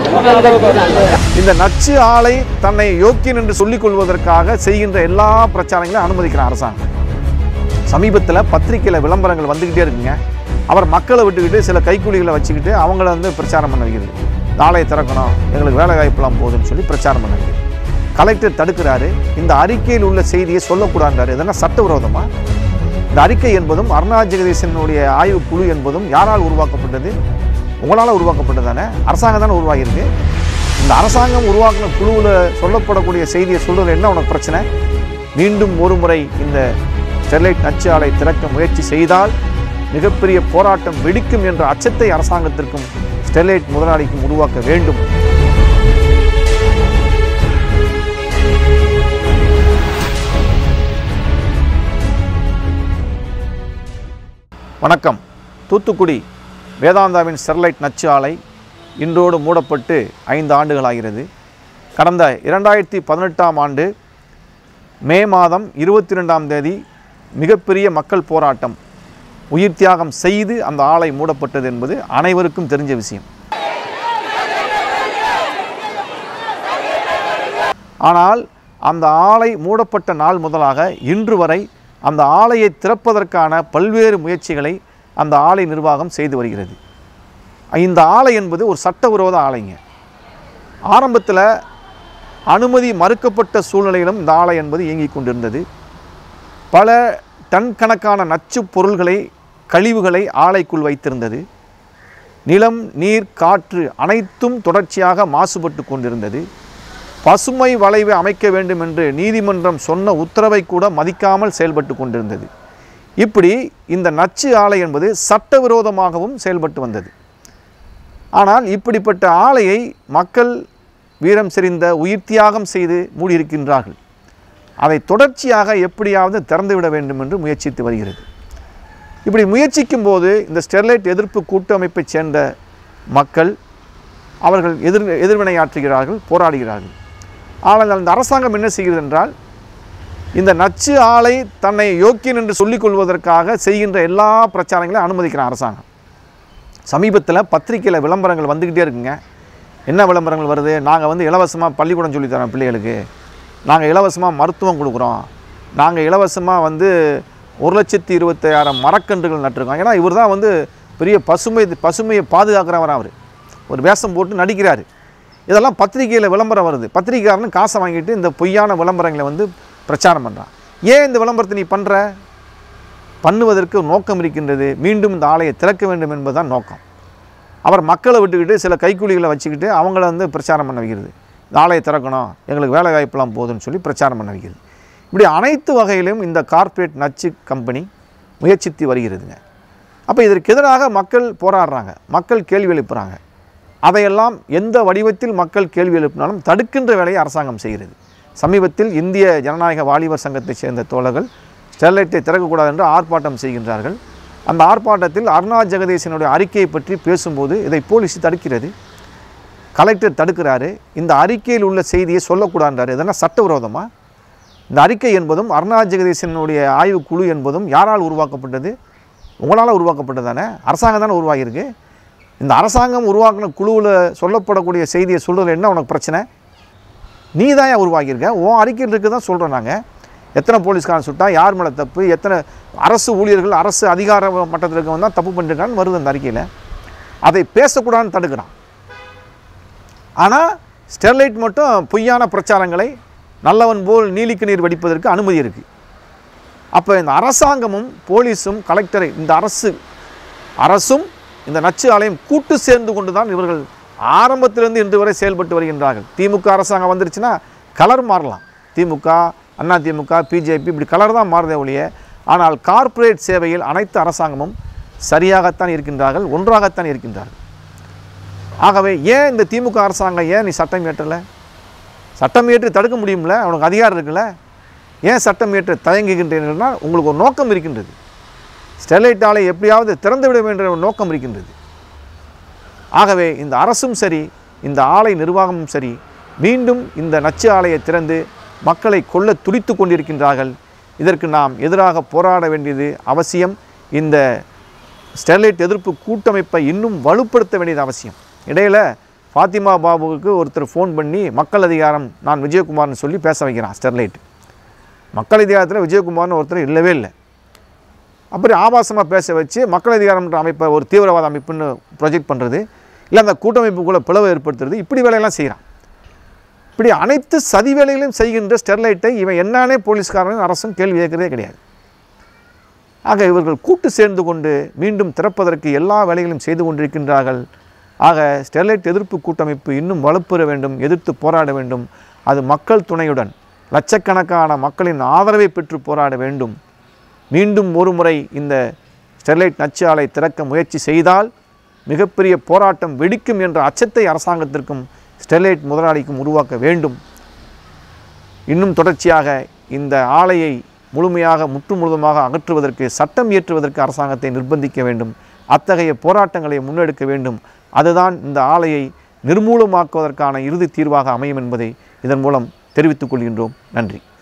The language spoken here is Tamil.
இந்த நச்சு ஆலை தன்னை யோக்கியன் என்று சொல்லிக் கொள்வதற்காக செய்கின்ற எல்லா பிரச்சாரங்களையும் அனுமதிக்கிறான் அரசாங்கம் சமீபத்தில் பத்திரிக்கையில் விளம்பரங்கள் வந்துக்கிட்டே இருக்குங்க அவர் மக்களை விட்டுக்கிட்டு சில கைக்கூலிகளை வச்சுக்கிட்டு அவங்கள வந்து பிரச்சாரம் பண்ண வைக்கிறது இந்த ஆலையை திறக்கணும் எங்களுக்கு வேலை வாய்ப்பெல்லாம் போகுதுன்னு சொல்லி பிரச்சாரம் பண்ண வைக்கிறது கலெக்டர் தடுக்கிறாரு இந்த அறிக்கையில் உள்ள செய்தியை சொல்லக்கூடாதுன்றாரு இதெல்லாம் சட்டவிரோதமா இந்த அறிக்கை என்பதும் அருணா ஜெகதீசனுடைய ஆய்வு குழு என்பதும் யாரால் உருவாக்கப்பட்டது உங்களால் உருவாக்கப்பட்டது தானே அரசாங்கம் தானே உருவாகியிருக்கு இந்த அரசாங்கம் உருவாக்கின குழுவில் சொல்லப்படக்கூடிய செய்தியை சொல்றது என்ன உனக்கு பிரச்சனை மீண்டும் ஒரு முறை இந்த ஸ்டெர்லைட் நச்சு ஆலை திறக்க முயற்சி செய்தால் மிகப்பெரிய போராட்டம் வெடிக்கும் என்ற அச்சத்தை அரசாங்கத்திற்கும் ஸ்டெர்லைட் முதலாளிக்கும் உருவாக்க வேண்டும் வணக்கம் தூத்துக்குடி வேதாந்தாவின் ஸ்டெர்லைட் நச்சு ஆலை இன்றோடு மூடப்பட்டு ஐந்து ஆண்டுகளாகிறது கடந்த இரண்டாயிரத்தி பதினெட்டாம் ஆண்டு மே மாதம் இருபத்தி ரெண்டாம் தேதி மிகப்பெரிய மக்கள் போராட்டம் உயிர் தியாகம் செய்து அந்த ஆலை மூடப்பட்டது என்பது அனைவருக்கும் தெரிஞ்ச விஷயம் ஆனால் அந்த ஆலை மூடப்பட்ட நாள் முதலாக இன்று வரை அந்த ஆலையை திறப்பதற்கான பல்வேறு முயற்சிகளை அந்த ஆலை நிர்வாகம் செய்து வருகிறது இந்த ஆலை என்பது ஒரு சட்டவிரோத ஆலைங்க ஆரம்பத்தில் அனுமதி மறுக்கப்பட்ட சூழ்நிலையிலும் இந்த ஆலை என்பது இயங்கிக் கொண்டிருந்தது பல டன் கணக்கான நச்சுப் பொருள்களை கழிவுகளை ஆலைக்குள் வைத்திருந்தது நிலம் நீர் காற்று அனைத்தும் தொடர்ச்சியாக மாசுபட்டு கொண்டிருந்தது பசுமை வளைவை அமைக்க வேண்டும் என்று நீதிமன்றம் சொன்ன உத்தரவை கூட மதிக்காமல் செயல்பட்டு கொண்டிருந்தது இப்படி இந்த நச்சு ஆலை என்பது சட்டவிரோதமாகவும் செயல்பட்டு வந்தது ஆனால் இப்படிப்பட்ட ஆலையை மக்கள் வீரம் செறிந்த உயிர் தியாகம் செய்து மூடியிருக்கின்றார்கள் அதை தொடர்ச்சியாக எப்படியாவது திறந்துவிட வேண்டும் என்று முயற்சித்து வருகிறது இப்படி முயற்சிக்கும் போது இந்த ஸ்டெர்லைட் எதிர்ப்பு கூட்டமைப்பைச் சேர்ந்த மக்கள் அவர்கள் எதிர் எதிர்வினையாற்றுகிறார்கள் போராடுகிறார்கள் ஆனால் அந்த அரசாங்கம் என்ன செய்கிறது என்றால் இந்த நச்சு ஆலை தன்னை யோக்கியன் என்று சொல்லிக் கொள்வதற்காக செய்கின்ற எல்லா பிரச்சாரங்களையும் அனுமதிக்கிறான் அரசாங்கம் சமீபத்தில் பத்திரிக்கையில் விளம்பரங்கள் வந்துக்கிட்டே இருக்குங்க என்ன விளம்பரங்கள் வருது நாங்கள் வந்து இலவசமாக பள்ளிக்கூடம் சொல்லித் தரோம் பிள்ளைகளுக்கு நாங்கள் இலவசமாக மருத்துவம் கொடுக்குறோம் நாங்கள் இலவசமாக வந்து ஒரு லட்சத்தி இருபத்தாயிரம் மரக்கன்றுகள் நட்டிருக்கோம் ஏன்னா இவர் தான் வந்து பெரிய பசுமை பசுமையை பாதுகாக்கிறவர் அவர் ஒரு வேஷம் போட்டு நடிக்கிறார் இதெல்லாம் பத்திரிகையில் விளம்பரம் வருது பத்திரிகைக்காரனு காசை வாங்கிட்டு இந்த பொய்யான விளம்பரங்களை வந்து பிரச்சாரம் பண்ணுறான் ஏன் இந்த விளம்பரத்தை நீ பண்ணுற பண்ணுவதற்கு நோக்கம் இருக்கின்றது மீண்டும் இந்த ஆலையை திறக்க வேண்டும் என்பதுதான் நோக்கம் அவர் மக்களை விட்டுக்கிட்டு சில கைக்கூலிகளை வச்சுக்கிட்டு அவங்கள வந்து பிரச்சாரம் பண்ண வைக்கிறது இந்த ஆலையை திறக்கணும் எங்களுக்கு வேலை வாய்ப்பெல்லாம் போதும்னு சொல்லி பிரச்சாரம் பண்ண வைக்கிறது இப்படி அனைத்து வகையிலும் இந்த கார்ப்பரேட் நச்சு கம்பெனி முயற்சித்து வருகிறதுங்க அப்போ இதற்கு எதிராக மக்கள் போராடுறாங்க மக்கள் கேள்வி எழுப்புறாங்க அதையெல்லாம் எந்த வடிவத்தில் மக்கள் கேள்வி எழுப்பினாலும் தடுக்கின்ற வேலையை அரசாங்கம் செய்கிறது சமீபத்தில் இந்திய ஜனநாயக வாலிபர் சங்கத்தைச் சேர்ந்த தோழர்கள் ஸ்டெர்லைட்டை திறக்கக்கூடாது என்று ஆர்ப்பாட்டம் செய்கின்றார்கள் அந்த ஆர்ப்பாட்டத்தில் அருணா ஜெகதீசனுடைய அறிக்கையை பற்றி பேசும்போது இதை போலீஸ் தடுக்கிறது கலெக்டர் தடுக்கிறாரு இந்த அறிக்கையில் உள்ள செய்தியை சொல்லக்கூடாதுன்றாரு இதெல்லாம் சட்டவிரோதமா இந்த அறிக்கை என்பதும் அருணா ஜெகதீசனுடைய ஆய்வு குழு என்பதும் யாரால் உருவாக்கப்பட்டது உங்களால் உருவாக்கப்பட்டது தானே அரசாங்கம் தானே உருவாகியிருக்கு இந்த அரசாங்கம் உருவாக்கின குழுவில் சொல்லப்படக்கூடிய செய்தியை சொல்கிறது என்ன உனக்கு பிரச்சனை நீ தான் ஏன் உருவாக்கியிருக்க உன் அறிக்கையில் இருக்கு தான் சொல்கிறோம் நாங்கள் எத்தனை போலீஸ்காரன் சுட்டா யார் மேலே தப்பு எத்தனை அரசு ஊழியர்கள் அரசு அதிகார மட்டத்தில் இருக்கவங்க தான் தப்பு பண்ணிருக்கான்னு வருது அந்த அறிக்கையில் அதை பேசக்கூடாதுன்னு தடுக்கிறான் ஆனால் ஸ்டெர்லைட் மட்டும் பொய்யான பிரச்சாரங்களை நல்லவன் போல் நீலிக்கு நீர் வடிப்பதற்கு அனுமதி இருக்குது அப்போ இந்த அரசாங்கமும் போலீஸும் கலெக்டரை இந்த அரசு அரசும் இந்த நச்சு ஆலயம் கூட்டு சேர்ந்து கொண்டு தான் இவர்கள் ஆரம்பத்திலிருந்து இன்று வரை செயல்பட்டு வருகின்றார்கள் திமுக அரசாங்கம் வந்துருச்சுன்னா கலர் மாறலாம் திமுக அண்ணா திமுக பிஜேபி இப்படி கலர் தான் மாறுதே ஒழிய ஆனால் கார்ப்பரேட் சேவையில் அனைத்து அரசாங்கமும் சரியாகத்தான் இருக்கின்றார்கள் ஒன்றாகத்தான் இருக்கின்றார்கள் ஆகவே ஏன் இந்த திமுக அரசாங்கம் ஏன் நீ சட்டம் இயற்றலை சட்டம் இயற்றி தடுக்க முடியும்ல அவனுக்கு அதிகாரம் இருக்குல்ல ஏன் சட்டம் இயற்ற தயங்குகின்றீர்கள்னா உங்களுக்கு ஒரு நோக்கம் இருக்கின்றது ஸ்டெர்லைட் ஆலை எப்படியாவது திறந்து விட வேண்டிய ஒரு நோக்கம் இருக்கின்றது ஆகவே இந்த அரசும் சரி இந்த ஆலை நிர்வாகமும் சரி மீண்டும் இந்த நச்சு ஆலையை திறந்து மக்களை கொல்ல துடித்து கொண்டிருக்கின்றார்கள் இதற்கு நாம் எதிராக போராட வேண்டியது அவசியம் இந்த ஸ்டெர்லைட் எதிர்ப்பு கூட்டமைப்பை இன்னும் வலுப்படுத்த வேண்டியது அவசியம் இடையில் ஃபாத்திமா பாபுவுக்கு ஒருத்தர் ஃபோன் பண்ணி மக்கள் அதிகாரம் நான் விஜயகுமார்னு சொல்லி பேச வைக்கிறான் ஸ்டெர்லைட் மக்கள் அதிகாரத்தில் விஜயகுமார்னு ஒருத்தர் இல்லவே இல்லை அப்படி ஆபாசமாக பேச வச்சு மக்கள் அதிகாரம்ன்ற அமைப்பை ஒரு தீவிரவாத அமைப்புன்னு ப்ரொஜெக்ட் பண்ணுறது இல்லை அந்த கூட்டமைப்புக்குள்ளே பிளவு ஏற்படுத்துறது இப்படி வேலையெல்லாம் செய்கிறான் இப்படி அனைத்து சதி வேலைகளையும் செய்கின்ற ஸ்டெர்லைட்டை இவன் என்னானே போலீஸ்காரனும் அரசும் கேள்வி கேட்கிறதே கிடையாது ஆக இவர்கள் கூட்டு சேர்ந்து கொண்டு மீண்டும் திறப்பதற்கு எல்லா வேலைகளையும் செய்து கொண்டிருக்கின்றார்கள் ஆக ஸ்டெர்லைட் எதிர்ப்பு கூட்டமைப்பு இன்னும் வலுப்பெற வேண்டும் எதிர்த்து போராட வேண்டும் அது மக்கள் துணையுடன் லட்சக்கணக்கான மக்களின் ஆதரவை பெற்று போராட வேண்டும் மீண்டும் ஒரு முறை இந்த ஸ்டெர்லைட் நச்சு ஆலை திறக்க முயற்சி செய்தால் மிகப்பெரிய போராட்டம் வெடிக்கும் என்ற அச்சத்தை அரசாங்கத்திற்கும் ஸ்டெர்லைட் முதலாளிக்கும் உருவாக்க வேண்டும் இன்னும் தொடர்ச்சியாக இந்த ஆலையை முழுமையாக முற்று முழுதுமாக அகற்றுவதற்கு சட்டம் இயற்றுவதற்கு அரசாங்கத்தை நிர்பந்திக்க வேண்டும் அத்தகைய போராட்டங்களை முன்னெடுக்க வேண்டும் அதுதான் இந்த ஆலையை நிர்மூலமாக்குவதற்கான இறுதி தீர்வாக அமையும் என்பதை இதன் மூலம் தெரிவித்துக் கொள்கின்றோம் நன்றி